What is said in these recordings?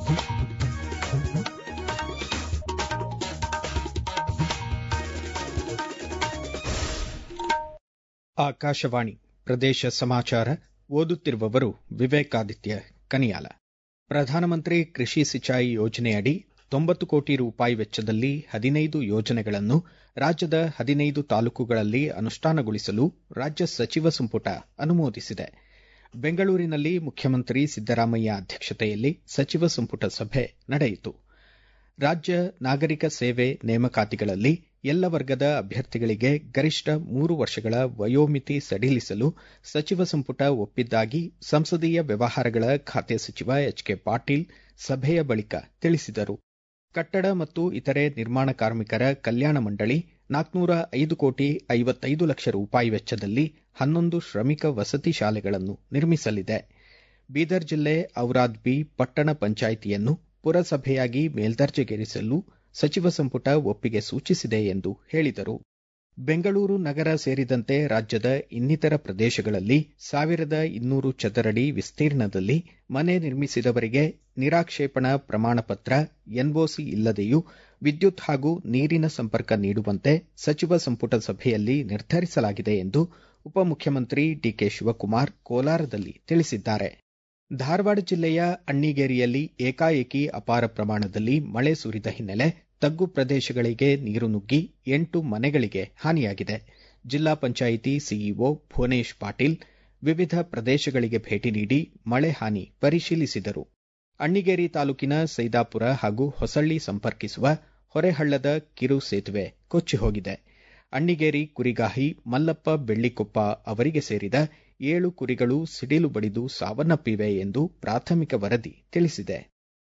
ಆಕಾಶವಾಣಿ ಪ್ರದೇಶ ಸಮಾಚಾರ ಓದುತ್ತಿರುವವರು ವಿವೇಕಾದಿತ್ಯ ಕನಿಯಾಲ ಪ್ರಧಾನಮಂತ್ರಿ ಕೃಷಿ ಸಿಂಚಾಯಿ ಯೋಜನೆಯಡಿ ತೊಂಬತ್ತು ಕೋಟಿ ರೂಪಾಯಿ ವೆಚ್ಚದಲ್ಲಿ ಹದಿನೈದು ಯೋಜನೆಗಳನ್ನು ರಾಜ್ಯದ ಹದಿನೈದು ತಾಲೂಕುಗಳಲ್ಲಿ ಅನುಷ್ಠಾನಗೊಳಿಸಲು ರಾಜ್ಯ ಸಚಿವ ಸಂಪುಟ ಅನುಮೋದಿಸಿದೆ ಬೆಂಗಳೂರಿನಲ್ಲಿ ಮುಖ್ಯಮಂತ್ರಿ ಸಿದ್ದರಾಮಯ್ಯ ಅಧ್ಯಕ್ಷತೆಯಲ್ಲಿ ಸಚಿವ ಸಂಪುಟ ಸಭೆ ನಡೆಯಿತು ರಾಜ್ಯ ನಾಗರಿಕ ಸೇವೆ ನೇಮಕಾತಿಗಳಲ್ಲಿ ಎಲ್ಲ ವರ್ಗದ ಅಭ್ಯರ್ಥಿಗಳಿಗೆ ಗರಿಷ್ಠ ಮೂರು ವರ್ಷಗಳ ವಯೋಮಿತಿ ಸಡಿಲಿಸಲು ಸಚಿವ ಸಂಪುಟ ಒಪ್ಪಿದ್ದಾಗಿ ಸಂಸದೀಯ ವ್ಯವಹಾರಗಳ ಖಾತೆ ಸಚಿವ ಎಚ್ ಕೆ ಪಾಟೀಲ್ ಸಭೆಯ ಬಳಿಕ ತಿಳಿಸಿದರು ಕಟ್ಟಡ ಮತ್ತು ಇತರೆ ನಿರ್ಮಾಣ ಕಾರ್ಮಿಕರ ಕಲ್ಯಾಣ ಮಂಡಳಿ ನಾಲ್ಕನೂರ ಐದು ಕೋಟಿ ಐವತ್ತೈದು ಲಕ್ಷ ರೂಪಾಯಿ ವೆಚ್ಚದಲ್ಲಿ ಹನ್ನೊಂದು ಶ್ರಮಿಕ ವಸತಿ ಶಾಲೆಗಳನ್ನು ನಿರ್ಮಿಸಲಿದೆ ಬೀದರ್ ಜಿಲ್ಲೆ ಔರಾದ್ಬಿ ಪಟ್ಟಣ ಪಂಚಾಯಿತಿಯನ್ನು ಪುರಸಭೆಯಾಗಿ ಮೇಲ್ದರ್ಜೆಗೇರಿಸಲು ಸಚಿವ ಸಂಪುಟ ಒಪ್ಪಿಗೆ ಸೂಚಿಸಿದೆ ಎಂದು ಹೇಳಿದರು ಬೆಂಗಳೂರು ನಗರ ಸೇರಿದಂತೆ ರಾಜ್ಯದ ಇನ್ನಿತರ ಪ್ರದೇಶಗಳಲ್ಲಿ ಸಾವಿರದ ಇನ್ನೂರು ಚದರಡಿ ವಿಸ್ತೀರ್ಣದಲ್ಲಿ ಮನೆ ನಿರ್ಮಿಸಿದವರಿಗೆ ನಿರಾಕ್ಷೇಪಣಾ ಪ್ರಮಾಣ ಪತ್ರ ಎನ್ಒಸಿ ಇಲ್ಲದೆಯೂ ವಿದ್ಯುತ್ ಹಾಗೂ ನೀರಿನ ಸಂಪರ್ಕ ನೀಡುವಂತೆ ಸಚಿವ ಸಂಪುಟ ಸಭೆಯಲ್ಲಿ ನಿರ್ಧರಿಸಲಾಗಿದೆ ಎಂದು ಉಪಮುಖ್ಯಮಂತ್ರಿ ಡಿಕೆ ಶಿವಕುಮಾರ್ ಕೋಲಾರದಲ್ಲಿ ತಿಳಿಸಿದ್ದಾರೆ ಧಾರವಾಡ ಜಿಲ್ಲೆಯ ಅಣ್ಣಿಗೇರಿಯಲ್ಲಿ ಏಕಾಏಕಿ ಅಪಾರ ಪ್ರಮಾಣದಲ್ಲಿ ಮಳೆ ಸುರಿದ ಹಿನ್ನೆಲೆ ತಗ್ಗು ಪ್ರದೇಶಗಳಿಗೆ ನೀರು ನುಗ್ಗಿ ಎಂಟು ಮನೆಗಳಿಗೆ ಹಾನಿಯಾಗಿದೆ ಜಿಲ್ಲಾ ಪಂಚಾಯಿತಿ ಸಿಇಒ ಭುವನೇಶ್ ಪಾಟೀಲ್ ವಿವಿಧ ಪ್ರದೇಶಗಳಿಗೆ ಭೇಟಿ ನೀಡಿ ಮಳೆ ಹಾನಿ ಪರಿಶೀಲಿಸಿದರು ಅಣ್ಣಿಗೇರಿ ತಾಲೂಕಿನ ಸೈದಾಪುರ ಹಾಗೂ ಹೊಸಳ್ಳಿ ಸಂಪರ್ಕಿಸುವ ಹೊರೆಹಳ್ಳದ ಕಿರು ಸೇತುವೆ ಕೊಚ್ಚಿ ಹೋಗಿದೆ ಅಣ್ಣಿಗೇರಿ ಕುರಿಗಾಹಿ ಮಲ್ಲಪ್ಪ ಬೆಳ್ಳಿಕೊಪ್ಪ ಅವರಿಗೆ ಸೇರಿದ ಏಳು ಕುರಿಗಳು ಸಿಡಿಲು ಬಡಿದು ಸಾವನ್ನಪ್ಪಿವೆ ಎಂದು ಪ್ರಾಥಮಿಕ ವರದಿ ತಿಳಿಸಿದೆ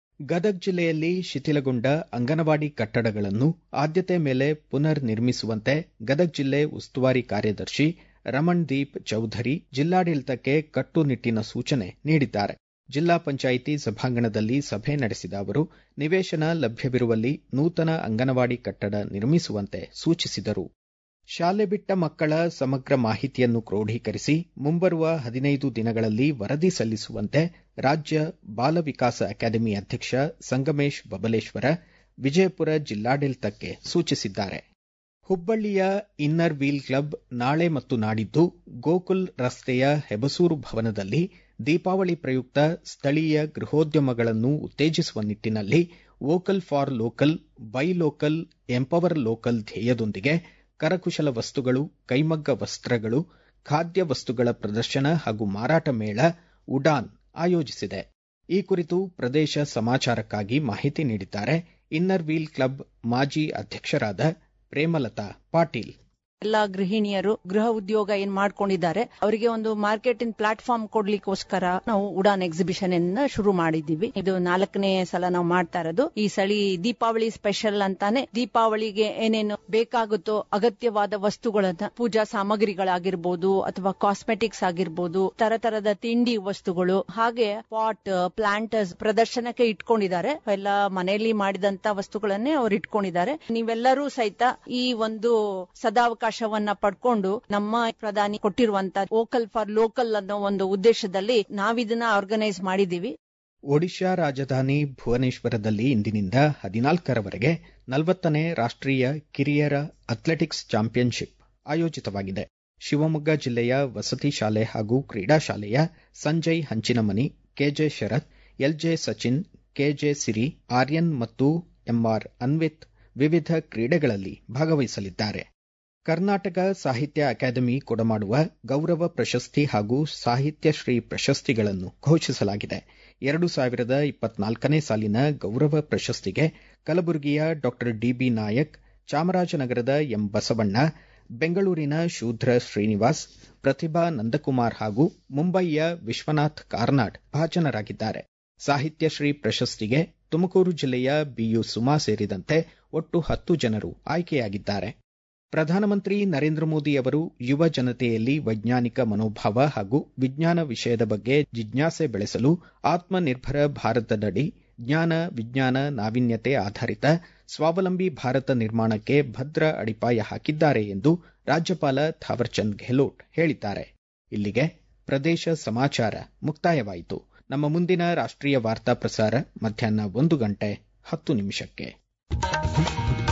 ಗದಗ ಜಿಲ್ಲೆಯಲ್ಲಿ ಶಿಥಿಲಗೊಂಡ ಅಂಗನವಾಡಿ ಕಟ್ಟಡಗಳನ್ನು ಆದ್ಯತೆ ಮೇಲೆ ಪುನರ್ ನಿರ್ಮಿಸುವಂತೆ ಗದಗ ಜಿಲ್ಲೆ ಉಸ್ತುವಾರಿ ಕಾರ್ಯದರ್ಶಿ ರಮಣ್ದೀಪ್ ಚೌಧರಿ ಜಿಲ್ಲಾಡಳಿತಕ್ಕೆ ಕಟ್ಟುನಿಟ್ಟಿನ ಸೂಚನೆ ನೀಡಿದ್ದಾರೆ ಜಿಲ್ಲಾ ಪಂಚಾಯಿತಿ ಸಭಾಂಗಣದಲ್ಲಿ ಸಭೆ ನಡೆಸಿದ ಅವರು ನಿವೇಶನ ಲಭ್ಯವಿರುವಲ್ಲಿ ನೂತನ ಅಂಗನವಾಡಿ ಕಟ್ಟಡ ನಿರ್ಮಿಸುವಂತೆ ಸೂಚಿಸಿದರು ಶಾಲೆ ಬಿಟ್ಟ ಮಕ್ಕಳ ಸಮಗ್ರ ಮಾಹಿತಿಯನ್ನು ಕ್ರೋಢೀಕರಿಸಿ ಮುಂಬರುವ ಹದಿನೈದು ದಿನಗಳಲ್ಲಿ ವರದಿ ಸಲ್ಲಿಸುವಂತೆ ರಾಜ್ಯ ಬಾಲ ವಿಕಾಸ ಅಕಾಡೆಮಿ ಅಧ್ಯಕ್ಷ ಸಂಗಮೇಶ್ ಬಬಲೇಶ್ವರ ವಿಜಯಪುರ ಜಿಲ್ಲಾಡಳಿತಕ್ಕೆ ಸೂಚಿಸಿದ್ದಾರೆ ಹುಬ್ಬಳ್ಳಿಯ ಇನ್ನರ್ ವೀಲ್ ಕ್ಲಬ್ ನಾಳೆ ಮತ್ತು ನಾಡಿದ್ದು ಗೋಕುಲ್ ರಸ್ತೆಯ ಹೆಬಸೂರು ಭವನದಲ್ಲಿ ದೀಪಾವಳಿ ಪ್ರಯುಕ್ತ ಸ್ಥಳೀಯ ಗೃಹೋದ್ಯಮಗಳನ್ನು ಉತ್ತೇಜಿಸುವ ನಿಟ್ಟಿನಲ್ಲಿ vocal for local buy local empower local ಧ್ಯೇಯದೊಂದಿಗೆ ಕರಕುಶಲ ವಸ್ತುಗಳು ಕೈಮಗ್ಗ ವಸ್ತ್ರಗಳು ಖಾದ್ಯ ವಸ್ತುಗಳ ಪ್ರದರ್ಶನ ಹಾಗೂ ಮಾರಾಟ ಮೇಳ ಉಡಾನ್ ಆಯೋಜಿಸಿದೆ ಈ ಕುರಿತು ಪ್ರದೇಶ ಸಮಾಚಾರಕ್ಕಾಗಿ ಮಾಹಿತಿ ನೀಡಿದ್ದಾರೆ ಇನ್ನರ್ ವೀಲ್ ಕ್ಲಬ್ ಮಾಜಿ ಅಧ್ಯಕ್ಷರಾದ ಪ್ರೇಮಲತಾ ಪಾಟೀಲ್ ಎಲ್ಲಾ ಗೃಹಿಣಿಯರು ಗೃಹ ಉದ್ಯೋಗ ಏನ್ ಮಾಡ್ಕೊಂಡಿದ್ದಾರೆ ಅವರಿಗೆ ಒಂದು ಮಾರ್ಕೆಟಿಂಗ್ ಪ್ಲಾಟ್ಫಾರ್ಮ್ ಕೊಡ್ಲಿಕ್ಕೋಸ್ಕರ ನಾವು ಉಡಾನ್ ಎಕ್ಸಿಬಿಷನ್ ಅನ್ನ ಶುರು ಮಾಡಿದೀವಿ ಇದು ನಾಲ್ಕನೇ ಸಲ ನಾವು ಮಾಡ್ತಾ ಇರೋದು ಈ ಸಳಿ ದೀಪಾವಳಿ ಸ್ಪೆಷಲ್ ಅಂತಾನೆ ದೀಪಾವಳಿಗೆ ಏನೇನು ಬೇಕಾಗುತ್ತೋ ಅಗತ್ಯವಾದ ವಸ್ತುಗಳನ್ನ ಪೂಜಾ ಸಾಮಗ್ರಿಗಳಾಗಿರ್ಬೋದು ಅಥವಾ ಕಾಸ್ಮೆಟಿಕ್ಸ್ ಆಗಿರ್ಬೋದು ತರ ತರದ ತಿಂಡಿ ವಸ್ತುಗಳು ಹಾಗೆ ಪಾಟ್ ಪ್ಲಾಂಟರ್ಸ್ ಪ್ರದರ್ಶನಕ್ಕೆ ಇಟ್ಕೊಂಡಿದ್ದಾರೆ ಎಲ್ಲ ಮನೆಯಲ್ಲಿ ಮಾಡಿದಂತ ವಸ್ತುಗಳನ್ನೇ ಅವ್ರು ಇಟ್ಕೊಂಡಿದ್ದಾರೆ ನೀವೆಲ್ಲರೂ ಸಹಿತ ಈ ಒಂದು ಸದಾವಕಾಶವನ್ನ ಪಡ್ಕೊಂಡು ನಮ್ಮ ಪ್ರಧಾನಿ ಕೊಟ್ಟಿರುವಂತ ವೋಕಲ್ ಫಾರ್ ಲೋಕಲ್ ಅನ್ನೋ ಒಂದು ಉದ್ದೇಶದಲ್ಲಿ ನಾವಿದನ್ನ ಆರ್ಗನೈಸ್ ಮಾಡಿದೀವಿ ಒಡಿಶಾ ರಾಜಧಾನಿ ಭುವನೇಶ್ವರದಲ್ಲಿ ಇಂದಿನಿಂದ ಹದಿನಾಲ್ಕರವರೆಗೆ ನಲವತ್ತನೇ ರಾಷ್ಟ್ರೀಯ ಕಿರಿಯರ ಅಥ್ಲೆಟಿಕ್ಸ್ ಚಾಂಪಿಯನ್ಶಿಪ್ ಆಯೋಜಿತವಾಗಿದೆ ಶಿವಮೊಗ್ಗ ಜಿಲ್ಲೆಯ ವಸತಿ ಶಾಲೆ ಹಾಗೂ ಕ್ರೀಡಾ ಶಾಲೆಯ Sanjay Hanchinamani K J Sharath L J Sachin K J Siri Aryan ಮತ್ತು ಎಂಆರ್ ಅನ್ವಿತ್ ವಿವಿಧ ಕ್ರೀಡೆಗಳಲ್ಲಿ ಭಾಗವಹಿಸಲಿದ್ದಾರೆ ಕರ್ನಾಟಕ ಸಾಹಿತ್ಯ ಅಕಾಡೆಮಿ ಕೊಡಮಾಡುವ ಗೌರವ ಪ್ರಶಸ್ತಿ ಹಾಗೂ ಸಾಹಿತ್ಯ ಶ್ರೀ ಪ್ರಶಸ್ತಿಗಳನ್ನು ಘೋಷಿಸಲಾಗಿದೆ ಎರಡು ಸಾವಿರದ ಇಪ್ಪತ್ನಾಲ್ಕನೇ ಸಾಲಿನ ಗೌರವ ಪ್ರಶಸ್ತಿಗೆ ಕಲಬುರಗಿಯ ಡಾ ಡಿಬಿ ನಾಯಕ್ ಚಾಮರಾಜನಗರದ ಎಂ ಬಸವಣ್ಣ ಬೆಂಗಳೂರಿನ ಶೂದ್ರ ಶ್ರೀನಿವಾಸ್ ಪ್ರತಿಭಾ ನಂದಕುಮಾರ್ ಹಾಗೂ ಮುಂಬಯಿಯ ವಿಶ್ವನಾಥ್ ಕಾರ್ನಾಡ್ ಭಾಜನರಾಗಿದ್ದಾರೆ ಸಾಹಿತ್ಯ ಶ್ರೀ ಪ್ರಶಸ್ತಿಗೆ ತುಮಕೂರು ಜಿಲ್ಲೆಯ ಬಿಯು ಸುಮಾ ಸೇರಿದಂತೆ ಒಟ್ಟು ಹತ್ತು ಜನರು ಆಯ್ಕೆಯಾಗಿದ್ದಾರೆ ಪ್ರಧಾನಮಂತ್ರಿ ನರೇಂದ್ರ ಮೋದಿ ಅವರು ಯುವ ಜನತೆಯಲ್ಲಿ ವೈಜ್ಞಾನಿಕ ಮನೋಭಾವ ಹಾಗೂ ವಿಜ್ಞಾನ ವಿಷಯದ ಬಗ್ಗೆ ಜಿಜ್ಞಾಸೆ ಬೆಳೆಸಲು ಆತ್ಮನಿರ್ಭರ ಭಾರತದಡಿ ಜ್ಞಾನ ವಿಜ್ಞಾನ ನಾವೀನ್ಯತೆ ಆಧಾರಿತ ಸ್ವಾವಲಂಬಿ ಭಾರತ ನಿರ್ಮಾಣಕ್ಕೆ ಭದ್ರ ಅಡಿಪಾಯ ಹಾಕಿದ್ದಾರೆ ಎಂದು ರಾಜ್ಯಪಾಲ ಥಾವರ್ಚಂದ್ ಗೆಹ್ಲೋಟ್ ಹೇಳಿದ್ದಾರೆ ಇಲ್ಲಿಗೆ ಪ್ರದೇಶ ಸಮಾಚಾರ ಮುಕ್ತಾಯವಾಯಿತು ನಮ್ಮ ಮುಂದಿನ ರಾಷ್ಟ್ರೀಯ ವಾರ್ತಾ ಪ್ರಸಾರ ಮಧ್ಯಾಹ್ನ ಒಂದು ಗಂಟೆ ಹತ್ತು ನಿಮಿಷಕ್ಕೆ